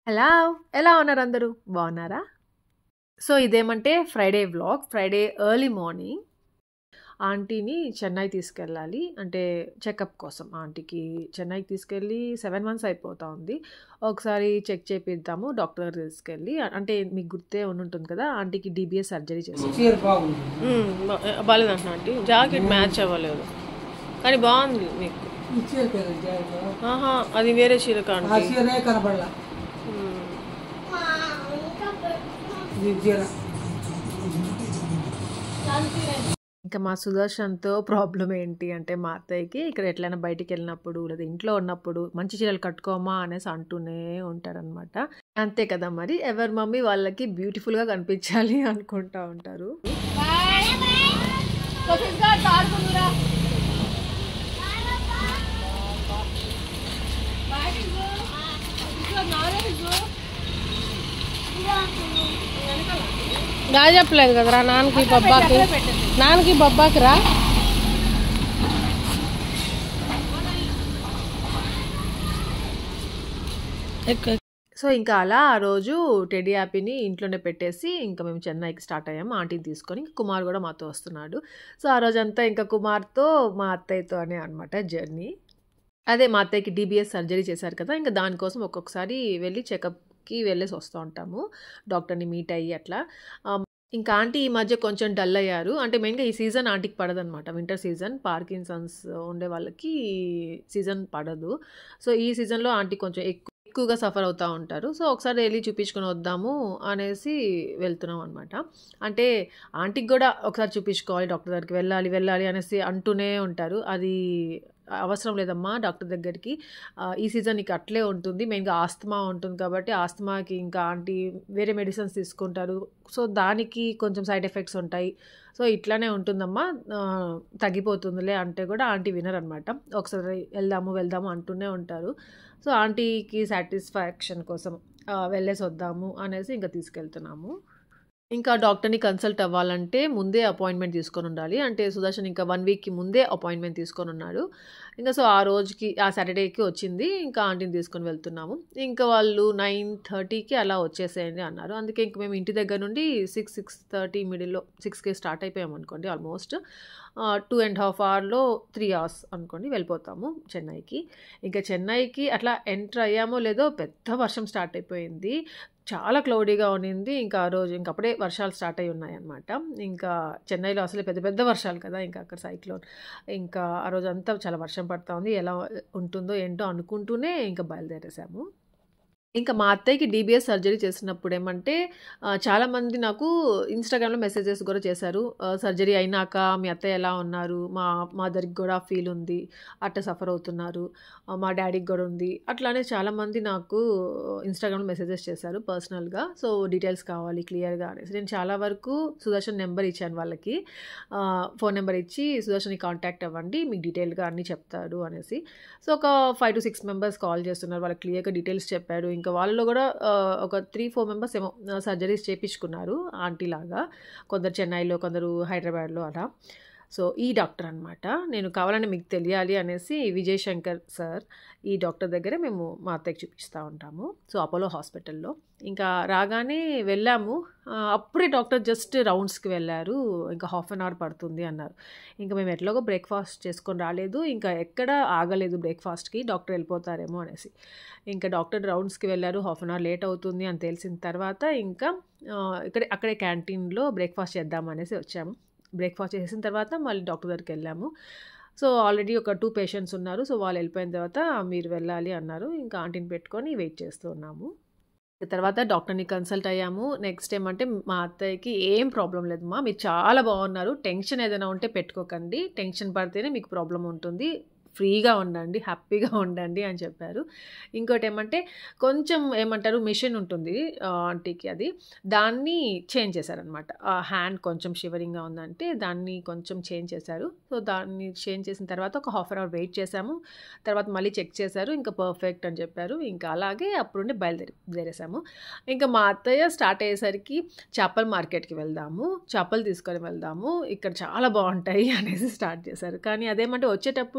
Hello! ఎలా ఉన్నారు అందరూ? బాగున్నారా? సో, ఇదేమంటే Friday vlog. Friday early morning. ఆంటీని చెన్నై తీసుకెళ్ళాలి. అంటే చెకప్ కోసం. ఆంటీకి చెన్నైకి తీసుకెళ్ళి 7 మంత్స్ అయిపోతా ఉంది. ఒకసారి చెక్ చేపిద్దాము డాక్టర్ దగ్గరికి తీసుకెళ్ళి. అంటే మీకు గుర్తే ఉండుంటుంది కదా! ఆంటీకి డీబీఎస్ సర్జరీ చేశారు. చీర బాగుంది హ్మ్. బా బాలేదంటున్నా ఆంటీ. జాకెట్ మ్యాచ్ అవ్వలేదు. కానీ బాగుంది మీకు. ఈ చీర కదా జాకెట్ ఆహా! అది వేరే చీర ఆ కాంటీ. చీరే కనబడలా హ్మ్. ఈ చీర ఇంకా మా సుదర్శన్‌తో ప్రాబ్లమ్ ఏంటి అంటే మా అత్తయ్యకి ఇక్కడ ఎట్లైనా బయటికెళ్ళినప్పుడు లేదా ఇంట్లో ఉన్నప్పుడు మంచి చీరలు కట్టుకోమా అనేసి అంటూనే ఉంటారనమాట. అంతే కదా మరి. ఎవరి మమ్మీ వాళ్ళకి బ్యూటిఫుల్‌గా కనిపించాలి అనుకుంటా ఉంటారు. గా చెప్పలేదు కదరా నాన్నకి బొబ్బాకి నాన్నకి బొబ్బాకి రా ఎక్కు సో, ఇంకా అలా ఆ రోజు టెడ్డీ హ్యాపీని ఇంట్లోనే పెట్టేసి ఇంకా మేము చెన్నైకి స్టార్ట్ అయ్యాము. ఆంటీని తీసుకొని. ఇంక కుమార్ కూడా మాతో వస్తున్నాడు. సో, ఆ రోజంతా ఇంకా కుమార్‌తో మా అత్తయ్యతోనే అనమాట జర్నీ. అదే మా అత్తయ్యకి డీబీఎస్ సర్జరీ చేశారు కదా! ఇంక దానికోసం ఒక్కొక్కసారి వెళ్ళి చెకప్‌కి వెళ్ళేసి వస్తూ ఉంటాము. డాక్టర్‌ని మీట్ అయ్యి అట్లా. ఆహ్, ఇంకా ఆంటీ ఈ మధ్య కొంచెం డల్ అయ్యారు. అంటే మెయిన్‌గా ఈ సీజన్ ఆంటీకి పడదనమాట. Winter season. పార్కిన్సన్స్ ఉండే వాళ్ళకి సీజన్ పడదు. సో, ఈ సీజన్‌లో ఆంటీ కొంచెం ఎక్కు ఎక్కువగా సఫర్ అవుతా ఉంటారు. సో, ఒకసారి ఎళ్లి చూపించుకొని వద్దాము అనేసి వెళ్తున్నాం అనమాట. అంటే ఆంటీకి గూడా ఒకసారి చూపించుకోవాలి డాక్టర్ దగ్గరికి వెళ్ళాలి, వెళ్ళాలి అనేసి అంటూనే ఉంటారు. అది అవసరం లేదమ్మా డాక్టర్ దగ్గరికి. ఆహ్, ఈ సీజన్ నీకు అట్లే ఉంటుంది. మెయిన్‌గా ఆస్తమా ఉంటుంది కాబట్టి ఆస్తమాకి ఇంకా ఆంటీ వేరే మెడిసిన్స్ తీసుకుంటారు. సో, దానికి కొంచెం సైడ్ ఎఫెక్ట్స్ ఉంటాయి. సో, ఇట్లానే ఉంటుందమ్మా ఆహ్, తగ్గిపోతుందిలే అంటే కూడా ఆంటీ వినరనమాట. ఒకసారి వెళ్దాము, వెళ్దాము అంటూనే ఉంటారు. సో, ఆంటీకి సాటిస్ఫాక్షన్ కోసం ఆహ్, వెళ్ళేసి వద్దాము అనేసి ఇంక తీసుకెళ్తున్నాము. ఇంకా డాక్టర్‌ని కన్సల్ట్ అవ్వాలంటే ముందే అపాయింట్‌మెంట్ తీసుకొనుండాలి. అంటే సుదర్శన్ ఇంకా 1 వీక్‌కి ముందే అపాయింట్‌మెంట్ తీసుకొనున్నాడు. ఇంక సో, ఆ రోజుకి ఆ సాటర్‌డేకి వచ్చింది. ఇంకా ఆంటీని తీసుకొని వెళ్తున్నాము. ఇంకా వాళ్ళు 9:30కి అలా వచ్చేసేయండి అన్నారు. అందుకే ఇంక మేము ఇంటి దగ్గర నుండి 6, 6:30 మిడిల్‌లో 6కే స్టార్ట్ అయిపోయామనుకోండి ఆల్మోస్ట్. ఆహ్, 2 ½ అవర్‌లో 3 అవర్స్ అనుకోండి వెళ్ళిపోతాము చెన్నైకి. ఇంకా చెన్నైకి అట్లా ఎంటర్ అయ్యామో లేదో పెద్ద వర్షం స్టార్ట్ అయిపోయింది. చాలా క్లౌడీగా ఉన్నింది. ఇంకా ఆ రోజు ఇంక అప్పుడే వర్షాలు స్టార్ట్ అయ్యి ఉన్నాయన్నమాట. ఇంకా చెన్నైలో అసలే పెద్ద పెద్ద వర్షాలు కదా! ఇంకా అక్కడ సైక్లోన్. ఇంకా ఆ రోజంతా చాలా వర్షం పడతా ఉంది. ఎలా ఉంటుందో ఏంటో అనుకుంటూనే ఇంక బయలుదేరేసాము. ఇంకా మా అత్తయ్యకి డీబీఎస్ సర్జరీ చేసినప్పుడు ఏమంటే ఆహ్, చాలామంది నాకు ఇన్‌స్టాగ్రామ్‌లో మెసేజెస్ కూడా చేశారు. ఆహ్, సర్జరీ అయినాక మీ అత్తయ్య ఎలా ఉన్నారు? మా మదర్‌కి కూడా ఫీల్ ఉంది. అట్ట సఫర్ అవుతున్నారు. ఆహ్, మా డ్యాడీకి కూడా ఉంది. అట్లానే చాలామంది నాకు ఇన్‌స్టాగ్రామ్‌లో మెసేజెస్ చేశారు పర్సనల్‌గా. సో, డీటెయిల్స్ కావాలి క్లియర్‌గా అనేసి. నేను చాలా వరకు సుదర్శన్ నెంబర్ ఇచ్చాను వాళ్ళకి. ఆహ్, ఫోన్ నెంబర్ ఇచ్చి సుదర్శన్‌ని కాంటాక్ట్ అవ్వండి. మీకు డీటెయిల్‌గా అన్నీ చెప్తాడు అనేసి. సో, ఒక 5-6 మెంబర్స్ కాల్ చేస్తున్నారు. వాళ్ళకి క్లియర్‌గా డీటెయిల్స్ చెప్పాడు. ఇంకా వాళ్ళలో కూడా ఆహ్, ఒక 3, 4 మెంబర్స్ ఏమో ఆహ్, సర్జరీస్ చేపించుకున్నారు ఆంటీలాగా. కొందరు చెన్నైలో, కొందరు హైదరాబాద్‌లో అలా. సో, ఈ డాక్టర్ అనమాట. నేను కావాలని మీకు తెలియాలి అనేసి విజయ్ శంకర్ సార్ ఈ డాక్టర్ దగ్గరే మేము మా అత్తయ్యకి చూపిస్తా ఉంటాము. సో, అపోలో హాస్పిటల్‌లో. ఇంకా రాగానే వెళ్ళాము. ఆహ్, అప్పుడే డాక్టర్ జస్ట్ రౌండ్స్‌కి వెళ్లారు. ఇంకా హాఫ్ అన్ అవర్ పడుతుంది అన్నారు. ఇంక మేము ఎట్లాగో బ్రేక్‌ఫాస్ట్ చేసుకొని రాలేదు. ఇంకా ఎక్కడ ఆగలేదు బ్రేక్‌ఫాస్ట్‌కి డాక్టర్ వెళ్ళిపోతారేమో అనేసి. ఇంకా డాక్టర్ రౌండ్స్‌కి వెళ్లారు. హాఫ్ అన్ అవర్ లేట్ అవుతుంది అని తెలిసిన తర్వాత ఇంకా ఆహ్, ఇక్కడే అక్కడే క్యాంటీన్‌లో బ్రేక్‌ఫాస్ట్ చేద్దాం అనేసి వచ్చాము. బ్రేక్‌ఫాస్ట్ చేసేసిన తర్వాత మళ్ళీ డాక్టర్ దగ్గరికెళ్ళాము. సో, ఆల్రెడీ ఒక 2 పేషెంట్స్ ఉన్నారు. సో, వాళ్ళు వెళ్ళిపోయిన తర్వాత మీరు వెళ్ళాలి అన్నారు. ఇంకా ఆంటీని పెట్టుకొని వెయిట్ చేస్తూ ఉన్నాము. తర్వాత డాక్టర్‌ని కన్సల్ట్ అయ్యాము. నెక్స్ట్ ఏమంటే మా అత్తయ్యకి ఏం ప్రాబ్లమ్ లేదమ్మా. మీరు చాలా బాగున్నారు. టెన్షన్ ఏదైనా ఉంటే పెట్టుకోకండి. టెన్షన్ పడితేనే మీకు ప్రాబ్లమ్ ఉంటుంది. ఫ్రీగా ఉండండి. హ్యాపీగా ఉండండి అని చెప్పారు. ఇంకోటేమంటే కొంచెం ఏమంటారు మిషన్ ఉంటుంది ఆహ్, ఆంటీకి అది. దాన్ని చేంజ్ చేశారనమాట. ఆ హ్యాండ్ కొంచెం షివరింగ్‌గా ఉందంటే దాన్ని కొంచెం చేంజ్ చేశారు. సో, దాన్ని చేంజ్ చేసిన తర్వాత ఒక హాఫ్ అన్ అవర్ వెయిట్ చేశాము. తర్వాత మళ్ళీ చెక్ చేశారు. ఇంకా పర్ఫెక్ట్ అని చెప్పారు. ఇంకా అలాగే అప్పుడు నుండి బయలుదేరి దేరేసాము. ఇంకా మా అత్తయ్య స్టార్ట్ అయ్యేసరికి చేపల మార్కెట్‌కి వెళ్దాము. చేపలు తీసుకొని వెళ్దాము. ఇక్కడ చాలా బావుంటాయి అనేసి స్టార్ట్ చేశారు. కానీ అదేమంటే వచ్చేటప్పుడు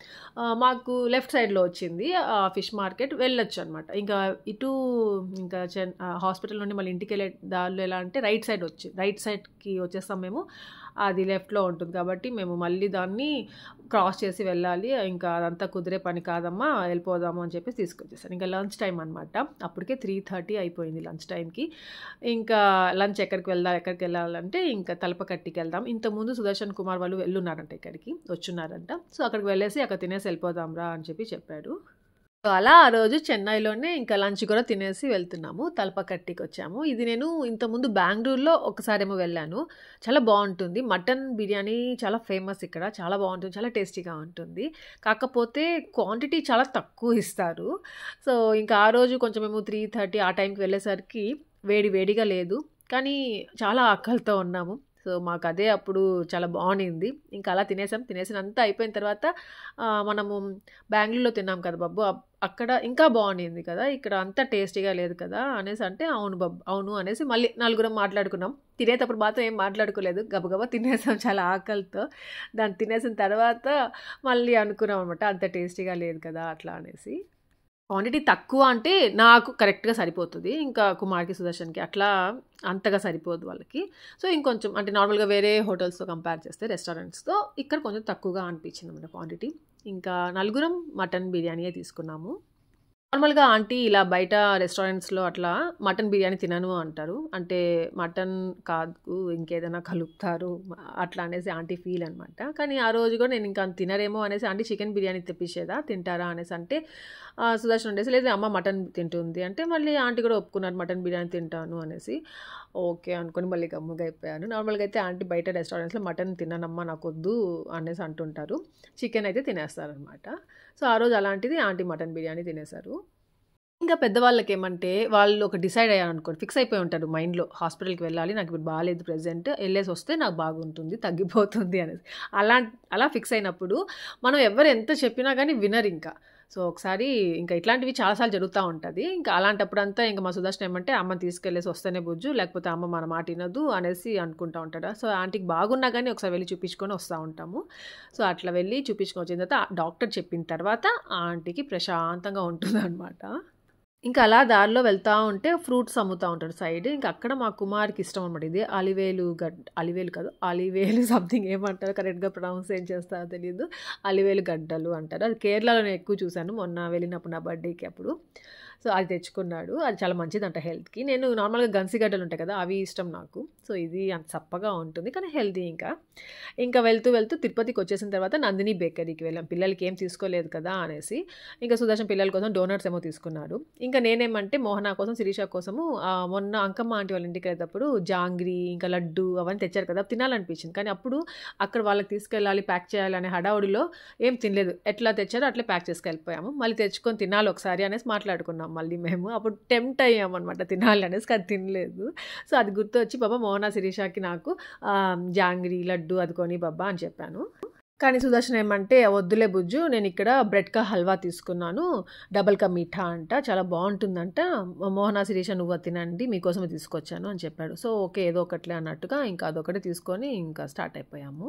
ఆ, మాకు లెఫ్ట్ సైడ్లో వచ్చింది ఆ ఫిష్ మార్కెట్ వెళ్ళొచ్చు అనమాట ఇంకా ఇటు ఇంకా చెన్ హాస్పిటల్ నుండి మళ్ళీ ఇంటికి వెళ్ళే దారిలో ఎలా అంటే రైట్ సైడ్ వచ్చి రైట్ సైడ్కి వచ్చేస్తాం మేము అది లెఫ్ట్లో ఉంటుంది కాబట్టి మేము మళ్ళీ దాన్ని క్రాస్ చేసి వెళ్ళాలి ఇంకా అదంతా కుదిరే పని కాదమ్మా వెళ్ళిపోదాము అని చెప్పి తీసుకొచ్చేసాను ఇంకా లంచ్ టైం అనమాట అప్పటికే త్రీ థర్టీ అయిపోయింది లంచ్ టైంకి ఇంకా లంచ్ ఎక్కడికి వెళ్దాం ఎక్కడికి వెళ్ళాలంటే ఇంకా తలపకట్టికి వెళ్దాం ఇంతకుముందు సుదర్శన్ కుమార్ వాళ్ళు వెళ్ళున్నారంట ఇక్కడికి వచ్చున్నారంట సో అక్కడికి వెళ్ళేసి అక్కడ తినేసి వెళ్ళిపోదాం రా అని చెప్పి చెప్పాడు సో అలా ఆ రోజు చెన్నైలోనే ఇంకా లంచ్ కూడా తినేసి వెళ్తున్నాము తలపకట్టికి వచ్చాము ఇది నేను ఇంతకుముందు బెంగళూరులో ఒకసారేమో వెళ్ళాను చాలా బాగుంటుంది మటన్ బిర్యానీ చాలా ఫేమస్ ఇక్కడ చాలా బాగుంటుంది చాలా టేస్టీగా ఉంటుంది కాకపోతే క్వాంటిటీ చాలా తక్కువ ఇస్తారు సో ఇంకా ఆ రోజు కొంచెం మేము త్రీ థర్టీ ఆ టైంకి వెళ్ళేసరికి వేడి వేడిగా లేదు కానీ చాలా ఆకలితో ఉన్నాము సో మాకు అదే అప్పుడు చాలా బాగుండింది ఇంకా అలా తినేసాం తినేసినంతా అయిపోయిన తర్వాత ఆ, మనము బెంగళూరులో తిన్నాం కదా బాబు అప్- అక్కడ ఇంకా బాగుండింది కదా ఇక్కడ అంత టేస్టీగా లేదు కదా అనేసి అంటే అవును బాబు అవును అనేసి మళ్ళీ నలుగురం మాట్లాడుకున్నాం తినేటప్పుడు మాత్రం ఏం మాట్లాడుకోలేదు గబగబా తినేసాం చాలా ఆకలితో దాన్ని తినేసిన తర్వాత మళ్ళీ అనుకున్నాం అనమాట అంత టేస్టీగా లేదు కదా అట్లా అనేసి క్వాంటిటీ తక్కువ అంటే నాకు కరెక్ట్గా సరిపోతుంది ఇంకా కుమార్కి సుదర్శన్కి అట్లా అంతగా సరిపోదు వాళ్ళకి సో ఇంకొంచెం అంటే నార్మల్గా వేరే హోటల్స్తో కంపేర్ చేస్తే రెస్టారెంట్స్తో ఇక్కడ కొంచెం తక్కువగా అనిపించింది అన్నమాట క్వాంటిటీ ఇంకా నలుగురం మటన్ బిర్యానీయే తీసుకున్నాము నార్మల్గా ఆంటీ ఇలా బయట రెస్టారెంట్స్లో అట్లా మటన్ బిర్యానీ తినను అంటారు అంటే మటన్ కాదు ఇంకేదైనా కలుపుతారు అట్లా అనేసి ఆంటీ ఫీల్ అనమాట కానీ ఆ రోజు కూడా నేను ఇంకా తినరేమో అనేసి ఆంటీ చికెన్ బిర్యానీ తెప్పించేదా తింటారా అనేసి అంటే ఆ, సుదర్శన్ ఉండేసి లేదు అమ్మ మటన్ తింటుంది అంటే మళ్ళీ ఆంటీ కూడా ఒప్పుకున్నారు మటన్ బిర్యానీ తింటాను అనేసి ఓకే అనుకొని మళ్ళీ గమ్ముగా అయిపోయాను నార్మల్గా అయితే ఆంటీ బయట రెస్టారెంట్స్లో మటన్ తిన్నానమ్మా నాకు వద్దు అనేసి అంటుంటారు చికెన్ అయితే తినేస్తారనమాట సో ఆ రోజు అలాంటిది ఆంటీ మటన్ బిర్యానీ తినేశారు ఇంకా పెద్దవాళ్ళకి ఏమంటే వాళ్ళు ఒక డిసైడ్ అయ్యారు అనుకోండి ఫిక్స్ అయిపోయి ఉంటారు మైండ్లో హాస్పిటల్కి వెళ్ళాలి నాకు ఇప్పుడు బాగాలేదు ప్రెజెంట్ వెళ్ళేసి వస్తే నాకు బాగుంటుంది తగ్గిపోతుంది అనేసి అలా అలా ఫిక్స్ అయినప్పుడు మనం ఎవరు ఎంత చెప్పినా కానీ వినరు ఇంకా సో ఒకసారి ఇంకా ఇట్లాంటివి చాలాసార్లు జరుగుతూ ఉంటుంది ఇంకా అలాంటప్పుడు అంతా ఇంకా మా సుదర్శన్ ఏమంటే అమ్మని తీసుకెళ్ళేసి వస్తేనే బుజ్జు లేకపోతే అమ్మ మన మాట వినదు అనేసి అనుకుంటూ ఉంటాడు సో ఆంటీకి బాగున్నా కానీ ఒకసారి వెళ్ళి చూపించుకొని వస్తూ ఉంటాము సో అట్లా వెళ్ళి చూపించుకొని వచ్చిన తర్వాత డాక్టర్ చెప్పిన తర్వాత ఆ ఆంటీకి ప్రశాంతంగా ఉంటుందన్నమాట ఇంకా అలా దారిలో వెళ్తూ ఉంటే ఫ్రూట్స్ అమ్ముతూ ఉంటాడు సైడ్ ఇంకా అక్కడ మా కుమార్కి ఇష్టం అనమాట ఇది అలివేలు గడ్ అలివేలు కాదు అలివేలు సంథింగ్ ఏమంటారు కరెక్ట్గా ప్రొనౌన్స్ ఏం చేస్తారో తెలియదు అలివేలు గడ్డలు అంటారు అది కేరళలో నేను ఎక్కువ చూశాను మొన్న వెళ్ళినప్పుడు నా బర్త్డేకి అప్పుడు సో అది తెచ్చుకున్నాడు అది చాలా మంచిదంట హెల్త్కి నేను నార్మల్గా గన్సిగడ్డలు ఉంటాయి కదా అవి ఇష్టం నాకు సో ఇది అంత చప్పగా ఉంటుంది కానీ హెల్తీ ఇంకా ఇంకా వెళ్తూ వెళ్తూ తిరుపతికి వచ్చేసిన తర్వాత నందిని బేకరీకి వెళ్ళాం పిల్లలకి ఏం తీసుకోలేదు కదా అనేసి ఇంకా సుదర్శన్ పిల్లల కోసం డోనట్స్ ఏమో తీసుకున్నారు ఇంకా నేనేమంటే మోహన కోసం శిరీష కోసము ఆ, మొన్న అంకమ్మ ఆంటీ వాళ్ళ ఇంటికి వెళ్ళేటప్పుడు జాంగ్రీ ఇంకా లడ్డు అవన్నీ తెచ్చారు కదా అవి తినాలనిపించింది కానీ అప్పుడు అక్కడ వాళ్ళకి తీసుకెళ్ళాలి ప్యాక్ చేయాలి అనే హడావుడిలో ఏం తినలేదు ఎట్లా తెచ్చారో అట్లే ప్యాక్ చేసుకెళ్ళిపోయాము మళ్ళీ తెచ్చుకొని తినాలి ఒకసారి అనేసి మాట్లాడుకున్నాం మళ్ళీ మేము అప్పుడు టెంప్ట్ అయ్యాం అనమాట తినాలి అనేసి కానీ తినలేదు సో అది గుర్తొచ్చి బాబా మోహన శిరీషకి నాకు ఆ, జాంగ్రీ లడ్డు అది కొని బాబా అని చెప్పాను కానీ సుదర్శన్ ఏమంటే వద్దులే బుజ్జు నేను ఇక్కడ బ్రెడ్ కా హల్వా తీసుకున్నాను డబల్ కా మీఠా అంట చాలా బాగుంటుందంట మోహన శిరీష నువ్వు అది తినండి మీకోసమే తీసుకొచ్చాను అని చెప్పాడు సో ఓకే ఏదో ఒకట్లే అన్నట్టుగా ఇంకా అదొకటి తీసుకొని ఇంకా స్టార్ట్ అయిపోయాము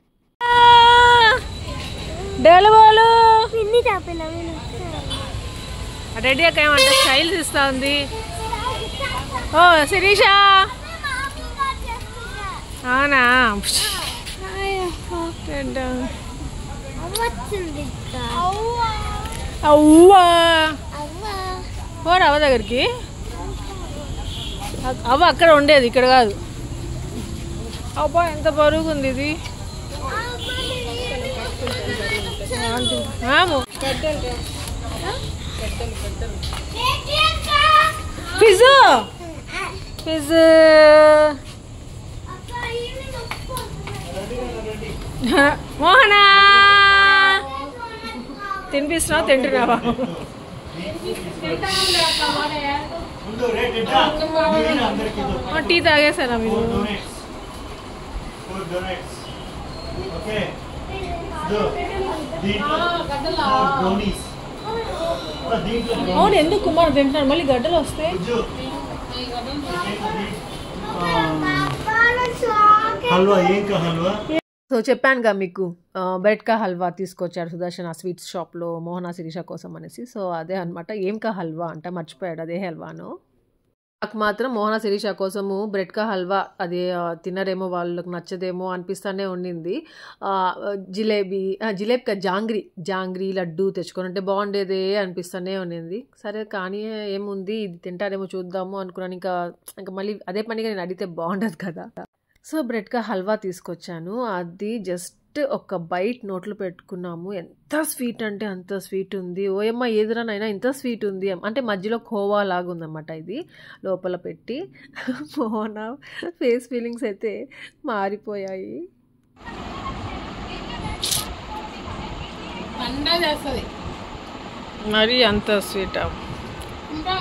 డెలవాలు పిన్ని చాపిన వీళ్ళు రెడీ అక్క ఏమంటే స్టైల్స్ ఇస్తా ఉంది ఓ శిరీష అవునా వచ్చింది అవ్వా అవ్వ పోరా అవ్వ దగ్గరికి అ- అవ్వ అక్కడ ఉండేది ఇక్కడ కాదు అబ్బా ఎంత బరువుగా ఉంది ఇది ఆము ఫిజు ఫిజు మోహనా తినిపిస్తున్నావా తింటున్నావా ముందు రేట్ ఎంత మీరు అందరికి ఇది ఆ, టీ తాగేసారా మీరు డొనేట్స్ ఫోర్ డొనేట్స్ ఓకే దో దీంట్లో డోనీస్ దీంట్లో అవును ఎందుకు కుమార్ తింటున్నాడు మళ్ళీ గడ్డలు వస్తాయి బుజ్జు హల్వా ఏం కా హల్వా సో చెప్పానుగా మీకు ఆ, బ్రెడ్ కా హల్వా తీసుకొచ్చారు సుదర్శన్ ఆ స్వీట్స్ షాప్లో మోహన శిరీష కోసం అనేసి సో అదే అనమాట ఏం కా హల్వా అంట మర్చిపోయాడు అదే హల్వాను నాకు మాత్రం మోహన శిరీష కోసము బ్రెడ్ కా హల్వా అది ఆ, తినరేమో వాళ్ళకి నచ్చదేమో అనిపిస్తానే ఉండింది ఆ, జిలేబీ ఆ, జిలేబీ కాదు, జాంగ్రీ జాంగ్రీ లడ్డు తెచ్చుకొని ఉంటే బాగుండేదే అనిపిస్తానే ఉండింది సరే కానీ ఏముంది ఇది తింటారేమో చూద్దాము అనుకున్నాను ఇంకా ఇంకా మళ్ళీ అదే పనిగా నేను అడిగితే బాగుండదు కదా సో బ్రెడ్గా హల్వా తీసుకొచ్చాను అది జస్ట్ ఒక బైట్ నోట్లో పెట్టుకున్నాము ఎంత స్వీట్ అంటే అంత స్వీట్ ఉంది ఓయమ్మ ఏదిరానైనా ఇంత స్వీట్ ఉంది అంటే మధ్యలో కోవా లాగా ఉందన్నమాట ఇది లోపల పెట్టి మోహన ఫేస్ ఫీలింగ్స్ అయితే మారిపోయాయి పండ చేస్తుంది మరి అంత స్వీట్ ఇంకా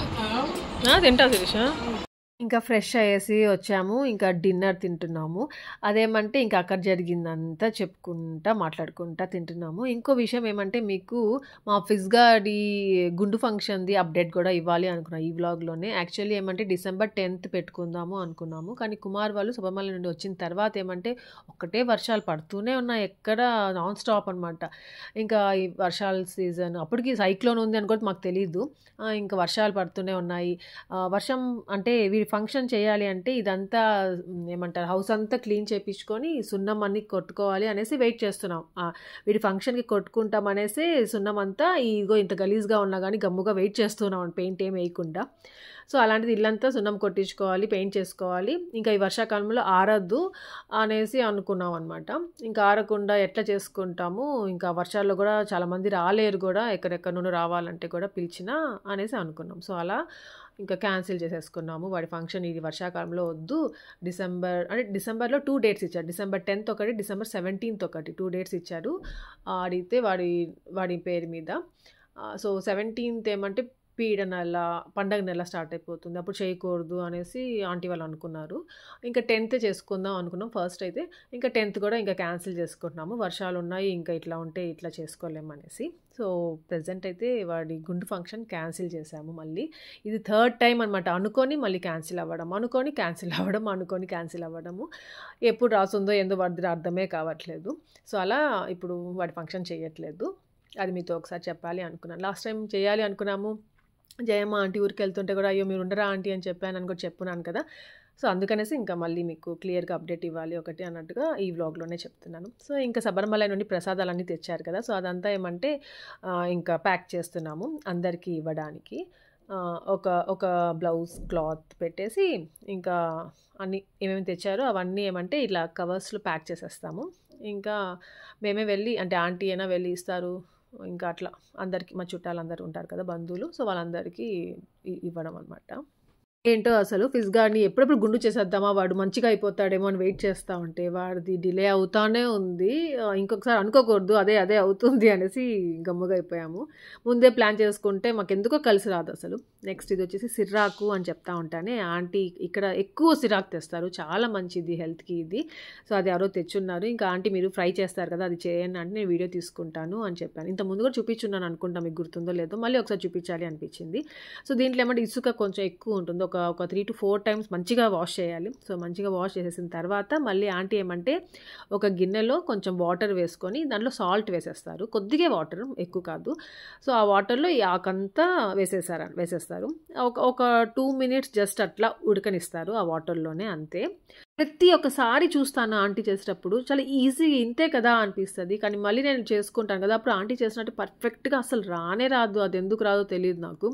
తింటా శిరీష ఇంకా ఫ్రెష్ అయ్యేసి వచ్చాము ఇంకా డిన్నర్ తింటున్నాము అదేమంటే ఇంకా అక్కడ జరిగిందంతా చెప్పుకుంటా మాట్లాడుకుంటా తింటున్నాము ఇంకో విషయం ఏమంటే మీకు మా ఫిజ్గాడి గుండు ఫంక్షన్ది అప్డేట్ కూడా ఇవ్వాలి అనుకున్నాం ఈ వ్లాగ్లోనే యాక్చువల్లీ ఏమంటే డిసెంబర్ టెన్త్ పెట్టుకుందాము అనుకున్నాము కానీ కుమార్ వాళ్ళు శుభమల్లి నుండి వచ్చిన తర్వాత ఏమంటే ఒక్కటే వర్షాలు పడుతూనే ఉన్నాయి ఎక్కడ నాన్ స్టాప్ అనమాట ఇంకా ఈ వర్షాల సీజన్ అప్పటికి సైక్లోన్ ఉంది అని కూడా మాకు తెలియదు ఆ, ఇంకా వర్షాలు పడుతూనే ఉన్నాయి ఆ, వర్షం అంటే వీడి ఫంక్షన్ చేయాలి అంటే ఇదంతా మ్, ఏమంటారు హౌస్ అంతా క్లీన్ చేయించుకొని సున్నం అన్ని కొట్టుకోవాలి అనేసి వెయిట్ చేస్తున్నాం ఆ, వీడి ఫంక్షన్కి కొట్టుకుంటాం అనేసి సున్నం అంతా ఇగో ఇంత గలీజ్గా ఉన్నా కానీ గమ్ముగా వెయిట్ చేస్తున్నాం పెయింట్ ఏం వేయకుండా సో అలాంటిది ఇల్లంతా సున్నం కొట్టించుకోవాలి పెయింట్ చేసుకోవాలి ఇంకా ఈ వర్షాకాలంలో ఆరద్దు అనేసి అనుకున్నాం అనమాట ఇంకా ఆరకుండా ఎట్లా చేసుకుంటాము ఇంకా వర్షాల్లో కూడా చాలామంది రాలేరు కూడా ఎక్కడెక్కడ నుండి రావాలంటే కూడా పిలిచినా అనేసి అనుకున్నాం సో అలా ఇంకా క్యాన్సిల్ చేసేసుకున్నాము వాడి ఫంక్షన్ ఇది వర్షాకాలంలో వద్దు డిసెంబర్ అంటే డిసెంబర్లో టూ డేట్స్ ఇచ్చారు డిసెంబర్ టెన్త్ ఒకటి డిసెంబర్ సెవెంటీన్త్ ఒకటి టూ డేట్స్ ఇచ్చారు ఆ, అడిగితే వాడి వాడి పేరు మీద ఆ, సో సెవెంటీన్త్ ఏమంటే పీడ నెల పండగ నెల స్టార్ట్ అయిపోతుంది అప్పుడు చేయకూడదు అనేసి ఆంటీ వాళ్ళు అనుకున్నారు ఇంకా టెన్త్ చేసుకుందాం అనుకున్నాం ఫస్ట్ అయితే ఇంకా టెన్త్ కూడా ఇంకా క్యాన్సిల్ చేసుకుంటున్నాము వర్షాలు ఉన్నాయి ఇంకా ఇట్లా ఉంటే ఇట్లా చేసుకోలేము అనేసి సో ప్రజెంట్ అయితే వాడి గుండు ఫంక్షన్ క్యాన్సిల్ చేశాము మళ్ళీ ఇది థర్డ్ టైం అనమాట అనుకొని మళ్ళీ క్యాన్సిల్ అవ్వడం అనుకొని క్యాన్సిల్ అవ్వడం అనుకొని క్యాన్సిల్ అవ్వడము ఎప్పుడు రాసుందో ఏందో వాడి అర్థమే కావట్లేదు సో అలా ఇప్పుడు వాడి ఫంక్షన్ చేయట్లేదు అది మీతో ఒకసారి చెప్పాలి అనుకున్నాను లాస్ట్ టైం చేయాలి అనుకున్నాము జయమ్మ ఆంటీ ఊరికి వెళ్తుంటే కూడా అయ్యో మీరు ఉండరా ఆంటీ అని చెప్పాను అని కూడా చెప్పున్నాను కదా సో అందుకనేసి ఇంకా మళ్ళీ మీకు క్లియర్గా అప్డేట్ ఇవ్వాలి ఒకటి అన్నట్టుగా ఈ వ్లాగ్లోనే చెప్తున్నాను సో ఇంకా శబరిమల నుండి ప్రసాదాలన్నీ తెచ్చారు కదా సో అదంతా ఏమంటే ఆ, ఇంకా ప్యాక్ చేస్తున్నాము అందరికీ ఇవ్వడానికి ఆ, ఒక ఒక బ్లౌజ్ క్లాత్ పెట్టేసి ఇంకా అన్ని ఏమేమి తెచ్చారో అవన్నీ ఏమంటే ఇట్లా కవర్స్లో ప్యాక్ చేసేస్తాము ఇంకా మేమే వెళ్ళి అంటే ఆంటీ అయినా వెళ్ళి ఇస్తారు ఇంకా అట్లా అందరికి మా చుట్టాలు అందరు ఉంటారు కదా బంధువులు సో వాళ్ళందరికీ ఇ- ఇవ్వడం అనమాట ఏంటో అసలు ఫిజ్ గార్డ్ని ఎప్పుడెప్పుడు గుండు చేసేద్దామా వాడు మంచిగా అయిపోతాడేమో అని వెయిట్ చేస్తూ ఉంటే వాడిది డిలే అవుతానే ఉంది ఆ, ఇంకొకసారి అనుకోకూడదు అదే అదే అవుతుంది అనేసి గమ్ముగా అయిపోయాము ముందే ప్లాన్ చేసుకుంటే మాకు ఎందుకో కలిసి రాదు అసలు నెక్స్ట్ ఇది వచ్చేసి సిర్రాకు అని చెప్తా ఉంటానే ఆంటీ ఇక్కడ ఎక్కువ సిరాకు తెస్తారు చాలా మంచిది హెల్త్కి ఇది సో అది ఎవరో తెచ్చున్నారు ఇంకా ఆంటీ మీరు ఫ్రై చేస్తారు కదా అది చేయండి అంటే నేను వీడియో తీసుకుంటాను అని చెప్పాను ఇంత ముందు కూడా చూపించున్నాను అనుకుంటా మీకు గుర్తుందో లేదో మళ్ళీ ఒకసారి చూపించాలి అనిపించింది సో దీంట్లో ఏమంటే ఇసుక కొంచెం ఎక్కువ ఉంటుంది ఒక ఒక త్రీ టు ఫోర్ టైమ్స్ మంచిగా వాష్ చేయాలి సో మంచిగా వాష్ చేసేసిన తర్వాత మళ్ళీ ఆంటీ ఏమంటే ఒక గిన్నెలో కొంచెం వాటర్ వేసుకొని దాంట్లో సాల్ట్ వేసేస్తారు కొద్దిగా వాటర్ ఎక్కువ కాదు సో ఆ వాటర్లో ఈ ఆకంతా వేసేసారు వేసేస్తారు ఒక ఒక టూ మినిట్స్ జస్ట్ అట్లా ఉడకనిస్తారు ఆ వాటర్లోనే అంతే ప్రతి ఒక్కసారి చూస్తాను ఆంటీ చేసేటప్పుడు చాలా ఈజీ ఇంతే కదా అనిపిస్తుంది కానీ మళ్ళీ నేను చేసుకుంటాను కదా అప్పుడు ఆంటీ చేసినట్టు పర్ఫెక్ట్గా అసలు రానే రాదు అది ఎందుకు రాదో తెలియదు నాకు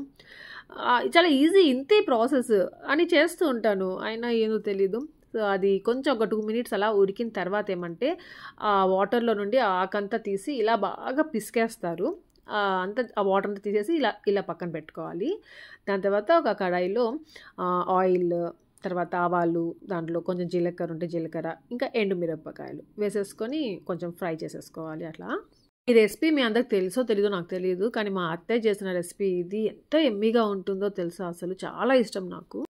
ఆ, చాలా ఈజీ ఇంతే ప్రాసెస్ అని చేస్తూ ఉంటాను అయినా ఏదో తెలీదు సో అది కొంచెం ఒక టూ మినిట్స్ అలా ఉడికిన తర్వాత ఏమంటే ఆ వాటర్లో నుండి ఆ ఆకంతా తీసి ఇలా బాగా పిసికేస్తారు ఆ, అంతా ఆ వాటర్ అంతా తీసేసి ఇలా ఇలా పక్కన పెట్టుకోవాలి దాని తర్వాత ఒక కడాయిలో ఆ, ఆయిల్ తర్వాత ఆవాలు దాంట్లో కొంచెం జీలకర్ర ఉంటే జీలకర్ర ఇంకా ఎండు మిరపకాయలు వేసేసుకొని కొంచెం ఫ్రై చేసేసుకోవాలి అట్లా ఈ రెసిపీ మీ అందరికి తెలుసో తెలీదో నాకు తెలియదు కానీ మా అత్తయ్య చేసిన రెసిపీ ఇది ఎంత ఎమ్మిగా ఉంటుందో తెలుసా అసలు చాలా ఇష్టం నాకు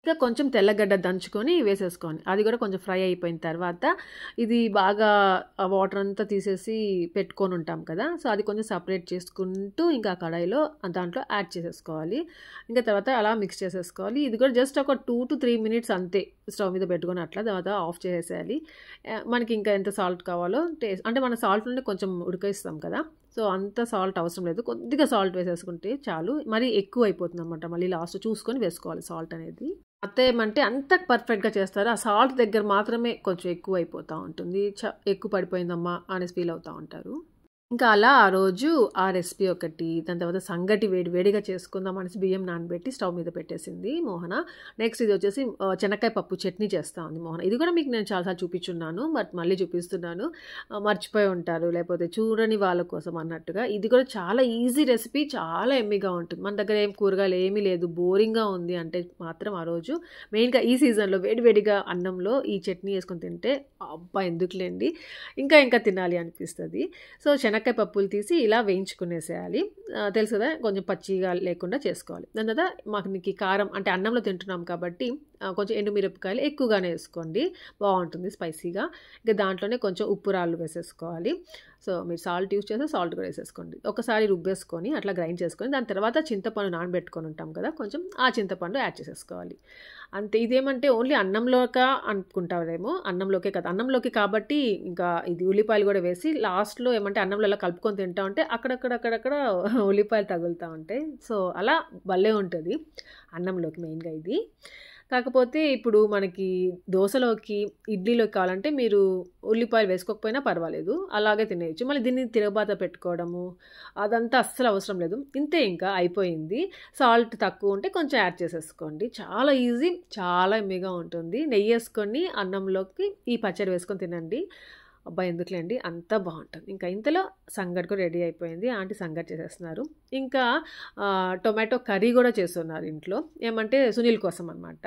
ఇంకా కొంచెం తెల్లగడ్డ దంచుకొని వేసేసుకోండి అది కూడా కొంచెం ఫ్రై అయిపోయిన తర్వాత ఇది బాగా ఆ వాటర్ అంతా తీసేసి పెట్టుకొని ఉంటాం కదా సో అది కొంచెం సపరేట్ చేసుకుంటూ ఇంకా కడాయిలో దాంట్లో యాడ్ చేసేసుకోవాలి ఇంకా తర్వాత అలా మిక్స్ చేసేసుకోవాలి ఇది కూడా జస్ట్ ఒక టూ టు త్రీ మినిట్స్ అంతే స్టవ్ మీద పెట్టుకొని అట్లా తర్వాత ఆఫ్ చేసేయాలి ఆ, మనకి ఇంకా ఎంత సాల్ట్ కావాలో టేస్ట్ అంటే మన సాల్ట్ నుండి కొంచెం ఉడకయిస్తాం కదా సో అంత సాల్ట్ అవసరం లేదు కొద్దిగా సాల్ట్ వేసేసుకుంటే చాలు మరి ఎక్కువ అయిపోతుంది అనమాట మళ్ళీ లాస్ట్ చూసుకొని వేసుకోవాలి సాల్ట్ అనేది అత్త ఏమంటే అంత పర్ఫెక్ట్గా చేస్తారు ఆ సాల్ట్ దగ్గర మాత్రమే కొంచెం ఎక్కువ అయిపోతూ ఉంటుంది చ ఎక్కువ పడిపోయిందమ్మా అనేసి ఫీల్ అవుతూ ఉంటారు ఇంకా అలా ఆ రోజు ఆ రెసిపీ ఒకటి దాని తర్వాత సంగటి వేడి వేడిగా చేసుకుందాం అనేసి బియ్యం నానబెట్టి స్టవ్ మీద పెట్టేసింది మోహన నెక్స్ట్ ఇది వచ్చేసి ఆ, చెనక్కాయ పప్పు చట్నీ చేస్తూ ఉంది మోహన ఇది కూడా మీకు నేను చాలాసార్లు చూపించున్నాను బట్ మళ్ళీ చూపిస్తున్నాను ఆ, మర్చిపోయి ఉంటారు లేకపోతే చూడని వాళ్ళ కోసం అన్నట్టుగా ఇది కూడా చాలా ఈజీ రెసిపీ చాలా ఎమ్మిగా ఉంటుంది మన దగ్గర ఏం కూరగాయలు ఏమీ లేదు బోరింగ్గా ఉంది అంటే మాత్రం ఆ రోజు మెయిన్గా ఈ సీజన్లో వేడివేడిగా అన్నంలో ఈ చట్నీ వేసుకొని తింటే అబ్బా ఎందుకులేండి ఇంకా ఇంకా తినాలి అనిపిస్తుంది సో శనక్కాయ పప్పులు తీసి ఇలా వేయించుకునేసేయాలి ఆ, తెలుసు కదా కొంచెం పచ్చిగా లేకుండా చేసుకోవాలి దాని తర్వాత మాకు నీకు కారం అంటే అన్నంలో తింటున్నాం కాబట్టి ఆ, కొంచెం ఎండుమిరపకాయలు ఎక్కువగానే వేసుకోండి బాగుంటుంది స్పైసీగా ఇంకా దాంట్లోనే కొంచెం ఉప్పు రాళ్ళు వేసేసుకోవాలి సో మీరు సాల్ట్ యూస్ చేస్తే సాల్ట్ కూడా వేసేసుకోండి ఒకసారి రుబ్బేసుకొని అట్లా గ్రైండ్ చేసుకొని దాని తర్వాత చింతపండు నానబెట్టుకొని ఉంటాం కదా కొంచెం ఆ చింతపండు యాడ్ చేసేసుకోవాలి అంతే ఇదేమంటే ఓన్లీ అన్నంలోక అనుకుంటారేమో అన్నంలోకే కదా అన్నంలోకి కాబట్టి ఇంకా ఇది ఉల్లిపాయలు కూడా వేసి లాస్ట్లో ఏమంటే అన్నంలో అలా కలుపుకొని తింటా ఉంటే అక్కడక్కడ అక్కడక్కడ ఉల్లిపాయలు తగులుతూ ఉంటాయి సో అలా భలే ఉంటుంది అన్నంలోకి మెయిన్గా ఇది కాకపోతే ఇప్పుడు మనకి దోశలోకి ఇడ్లీలోకి కావాలంటే మీరు ఉల్లిపాయలు వేసుకోకపోయినా పర్వాలేదు అలాగే తినేయచ్చు మళ్ళీ దీన్ని తిరగబాత పెట్టుకోవడము అదంతా అస్సలు అవసరం లేదు ఇంతే ఇంకా అయిపోయింది సాల్ట్ తక్కువ ఉంటే కొంచెం యాడ్ చేసేసుకోండి చాలా ఈజీ చాలా ఎమ్మిగా ఉంటుంది నెయ్యి వేసుకొని అన్నంలోకి ఈ పచ్చడి వేసుకొని తినండి అబ్బాయి ఎందుకులేండి అంతా బాగుంటుంది ఇంకా ఇంతలో సంగటి కూడా రెడీ అయిపోయింది ఆంటీ సంగటి చేసేస్తున్నారు ఇంకా ఆ, టొమాటో కర్రీ కూడా చేస్తున్నారు ఇంట్లో ఏమంటే సునీల్ కోసం అనమాట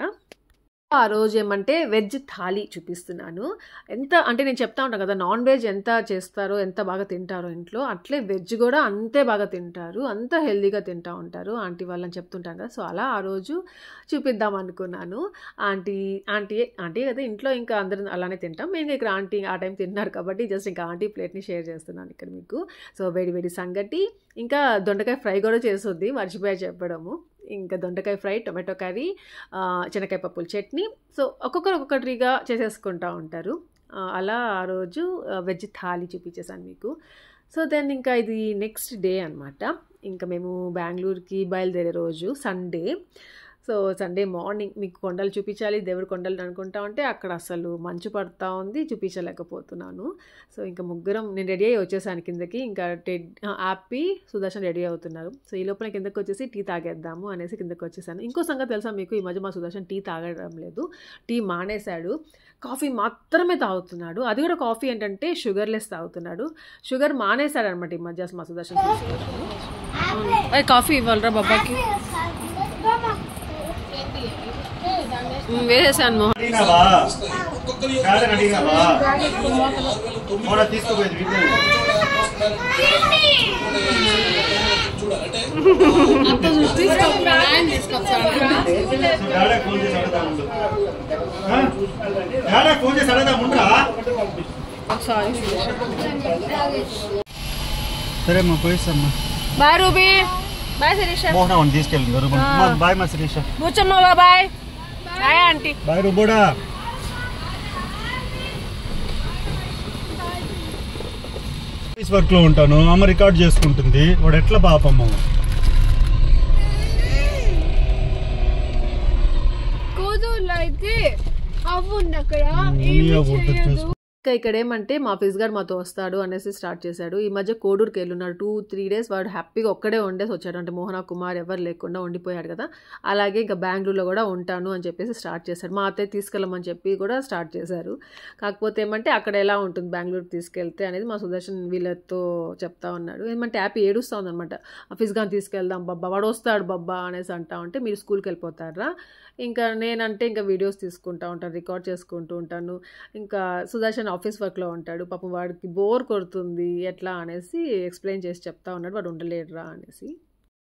ఆ రోజు ఏమంటే వెజ్ థాలీ చూపిస్తున్నాను ఎంత అంటే నేను చెప్తా ఉంటాను కదా నాన్ వెజ్ ఎంత చేస్తారో ఎంత బాగా తింటారో ఇంట్లో అట్లే వెజ్ కూడా అంతే బాగా తింటారు అంత హెల్దీగా తింటా ఉంటారు ఆంటీ వాళ్ళని చెప్తుంటాను కదా సో అలా ఆ రోజు చూపిద్దాం అనుకున్నాను ఆంటీ ఆంటీ ఆంటీ కదా ఇంట్లో ఇంకా అందరం అలానే తింటాం మేము ఇక్కడ ఆంటీ ఆ టైం తిన్నారు కాబట్టి జస్ట్ ఇంకా ఆంటీ ప్లేట్ని షేర్ చేస్తున్నాను ఇక్కడ మీకు సో వేడి వేడి సంగటి ఇంకా దొండకాయ ఫ్రై కూడా చేస్తుంది మర్చిపోయా చెప్పడము ఇంకా దొండకాయ ఫ్రై టొమాటో కర్రీ ఆ, శనగకాయ పప్పుల చట్నీ సో ఒక్కొక్కరు ఒక్కొక్కటిగా చేసేసుకుంటూ ఉంటారు ఆ, అలా ఆ రోజు ఆ, వెజ్ థాలీ చూపించేసాను మీకు సో దెన్ ఇంకా ఇది నెక్స్ట్ డే అనమాట ఇంకా మేము బెంగళూరుకి బయలుదేరే రోజు సండే సో సండే మార్నింగ్ మీకు కొండలు చూపించాలి దేవుడి కొండలు అనుకుంటా ఉంటే అక్కడ అసలు మంచు పడతా ఉంది చూపించలేకపోతున్నాను సో ఇంకా ముగ్గురం నేను రెడీ అయ్యి వచ్చేసాను కిందకి ఇంకా టెడ్ యాపీ సుదర్శన్ రెడీ అవుతున్నారు సో ఈ లోపల కిందకి వచ్చేసి టీ తాగేద్దాము అనేసి కిందకి వచ్చేసాను ఇంకో సంగతి తెలుసా మీకు ఈ మధ్య మా సుదర్శన్ టీ తాగడం లేదు టీ మానేశాడు కాఫీ మాత్రమే తాగుతున్నాడు అది కూడా కాఫీ ఏంటంటే షుగర్లెస్ తాగుతున్నాడు షుగర్ మానేశాడు అనమాట ఈ మధ్య మా సుదర్శన్ అది కాఫీ ఇవ్వాలరా బాబాకి ఉమ్, వేసేసాను మోహన్ అడిగినావా కాదని అడిగినావా మోడ తీసుకోపోయేది వీటిని. డాడీకి ఫోన్ చేసి అడగదా ఉండు ఆ? డాడీకి ఫోన్ చేసి అడగదా ఉండరా సారీ సరే అమ్మా పోయిస్తామ్మా bye Ruby bye Sirisha Mohana వాడిని తీసుకెళ్ళి బాయ్ మా శిరీష కూర్చోమ్మా బాబాయ్ బాయ్ ఆంటీ బాయ్ రుబ్బోడా ఆఫీస్ వర్క్ లో ఉంటాను అమ్మ రికార్డ్ చేసుకుంటుంది వాడు ఎట్లా పాపమ్మ కోదూరులో అయితే అవ్వు ఉంది అక్కడ మునియా ఫుడ్ చూసుకో ఇంకా ఇక్కడ ఏమంటే మా ఫిజ్ గారు మాతో వస్తాడు అనేసి స్టార్ట్ చేశాడు ఈ మధ్య కోడూరుకి వెళ్ళున్నాడు టూ త్రీ డేస్ వాడు హ్యాపీగా ఒక్కడే ఉండేసి వచ్చాడు అంటే మోహన కుమార్ ఎవరు లేకుండా ఉండిపోయాడు కదా అలాగే ఇంకా బెంగళూరులో కూడా ఉంటాను అని చెప్పేసి స్టార్ట్ చేశాడు మా అత్తయ్య తీసుకెళ్ళమని చెప్పి కూడా స్టార్ట్ చేశారు కాకపోతే ఏమంటే అక్కడ ఎలా ఉంటుంది బెంగళూరు తీసుకెళ్తే అనేది మా సుదర్శన్ వీళ్ళతో చెప్తా ఉన్నాడు ఏమంటే హ్యాపీ ఏడుస్తూ ఉందన్నమాట ఫిజ్ గాని తీసుకెళ్దాం బబ్బా వాడు వస్తాడు బబ్బా అనేసి అంటా ఉంటే మీరు స్కూల్కి వెళ్ళిపోతారా ఇంకా నేనంటే ఇంకా వీడియోస్ తీసుకుంటా ఉంటాను రికార్డ్ చేసుకుంటూ ఉంటాను ఇంకా సుదర్శన్ ఆఫీస్ వర్క్లో ఉంటాడు పాపం వాడికి బోర్ కొడుతుంది ఎట్లా అనేసి ఎక్స్ప్లెయిన్ చేసి చెప్తా ఉన్నాడు వాడు ఉండలేడురా అనేసి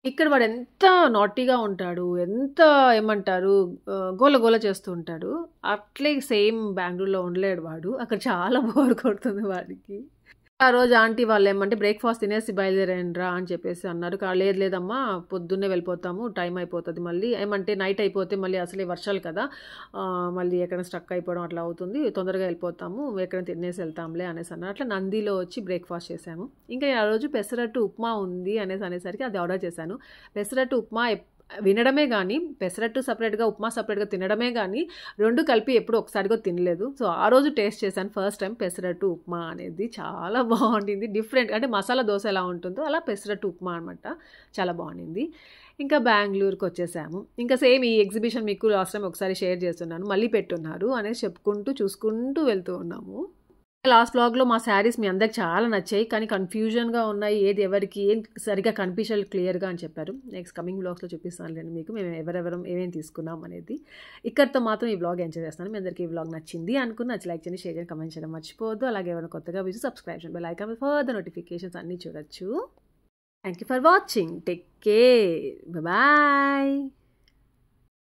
ఇక్కడ వాడు ఎంత నాటీగా ఉంటాడు ఎంత ఏమంటారు ఆ, గోల గోల చేస్తూ ఉంటాడు అట్లే సేమ్ బెంగళూరులో ఉండలేడు వాడు అక్కడ చాలా బోర్ కొడుతుంది వాడికి ఆ రోజు ఆంటీ వాళ్ళు ఏమంటే బ్రేక్ఫాస్ట్ తినేసి బయలుదేరండ్రా అని చెప్పేసి అన్నారు "కా- లేదు లేదమ్మా పొద్దున్నే వెళ్ళిపోతాము టైం అయిపోతుంది మళ్ళీ ఏమంటే నైట్ అయిపోతే మళ్ళీ అసలే వర్షాలు కదా ఆ, మళ్ళీ ఎక్కడ స్ట్రక్ అయిపోవడం అట్లా అవుతుంది తొందరగా వెళ్ళిపోతాము ఎక్కడ తినేసి వెళ్తాంలే అనేసి అన్నారు అట్లా నందిలో వచ్చి బ్రేక్ఫాస్ట్ చేశాము ఇంకా ఆ రోజు పెసరట్టు ఉప్మా ఉంది అనేసి అనేసరికి అది ఆర్డర్ చేశాను పెసరట్టు ఉప్మా ఎప్- వినడమే కానీ పెసరట్టు సపరేట్గా ఉప్మా సపరేట్గా తినడమే కానీ రెండు కలిపి ఎప్పుడు ఒకసారిగా తినలేదు సో ఆ రోజు టేస్ట్ చేశాను ఫస్ట్ టైం పెసరట్టు ఉప్మా అనేది చాలా బాగుండింది డిఫరెంట్ అంటే మసాలా దోశ ఎలా ఉంటుందో అలా పెసరట్టు ఉప్మా అనమాట చాలా బాగుండింది ఇంకా బెంగళూరుకి వచ్చేసాము ఇంకా సేమ్ ఈ ఎగ్జిబిషన్ మీకు లాస్ట్ టైం ఒకసారి షేర్ చేస్తున్నాను మళ్ళీ పెట్టున్నారు అనేసి చెప్పుకుంటూ చూసుకుంటూ వెళ్తూ ఉన్నాము లాస్ట్ బ్లాగ్లో మా శారీస్ మీ అందరికి చాలా నచ్చాయి కానీ కన్ఫ్యూజన్గా ఉన్నాయి ఏది ఎవరికి ఏం సరిగా కనిపించాలి క్లియర్గా అని చెప్పారు నెక్స్ట్ కమింగ్ బ్లాగ్స్లో చూపిస్తాను లేండి మీకు మేము ఎవరెవరం ఏమేమి తీసుకున్నాం అనేది ఇక్కడితో మాత్రం ఈ బ్లాగ్ ఎంజాయ్ చేస్తాను మీ అందరికీ ఈ బ్లాగ్ నచ్చింది అనుకుని నచ్చి లైక్ చేయండి షేర్ చేయండి కమెంట్ చేయడం మర్చిపోవద్దు అలాగే ఎవరైనా కొత్తగా విజు సబ్స్క్రైబ్ చేయండి లైక్ ఫర్దర్ నోటిఫికేషన్స్ అన్నీ చూడొచ్చు thank you for watching take care bye